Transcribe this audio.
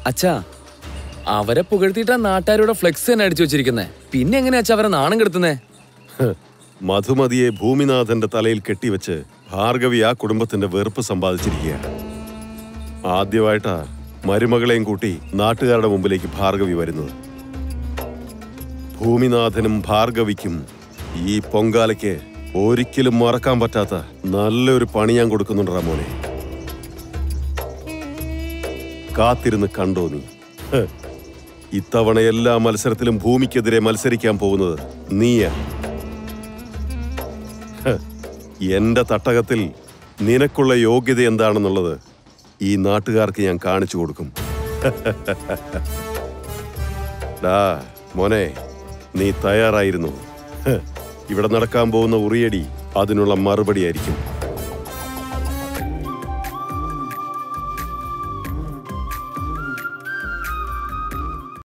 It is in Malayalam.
അച്ഛാ അവരെ പുകഴ്ത്തിയിട്ടാ നാട്ടുകാരുടെ ഫ്ലെക്സ് തന്നെ അടിച്ചു വെച്ചിരിക്കുന്നേ പിന്നെ എങ്ങനെയാ അച്ഛാ അവരെ നാണം കെടുത്തുന്നേ ഹ്, മധുമതിയെ ഭൂമിനാഥന്റെ തലയിൽ കെട്ടിവെച്ച് ഭാർഗവി ആ കുടുംബത്തിന്റെ വെറുപ്പ് സമ്പാദിച്ചിരിക്കുകയാണ് ആദ്യമായിട്ടാ മരുമകളെയും കൂട്ടി നാട്ടുകാരുടെ മുമ്പിലേക്ക് ഭാർഗവി വരുന്നത് ഭൂമിനാഥനും ഭാർഗവിക്കും ഈ പൊങ്കാലയ്ക്ക് ഒരിക്കലും മറക്കാൻ പറ്റാത്ത നല്ലൊരു പണി ഞാൻ കൊടുക്കുന്നുണ്ടാ മോനെ കാത്തിരുന്ന് കണ്ടോ നീ ഹ്, ഇത്തവണ എല്ലാ മത്സരത്തിലും ഭൂമിക്കെതിരെ മത്സരിക്കാൻ പോകുന്നത് നീയാ ഹ്, എന്റെ തട്ടകത്തിൽ നിനക്കുള്ള യോഗ്യത എന്താണെന്നുള്ളത് ഈ നാട്ടുകാർക്ക് ഞാൻ കാണിച്ചു കൊടുക്കും ഡാ മോനെ നീ തയ്യാറായിരുന്നു ഹ്, ഇവിടെ നടക്കാൻ പോകുന്ന ഉറിയടി അതിനുള്ള മറുപടിയായിരിക്കും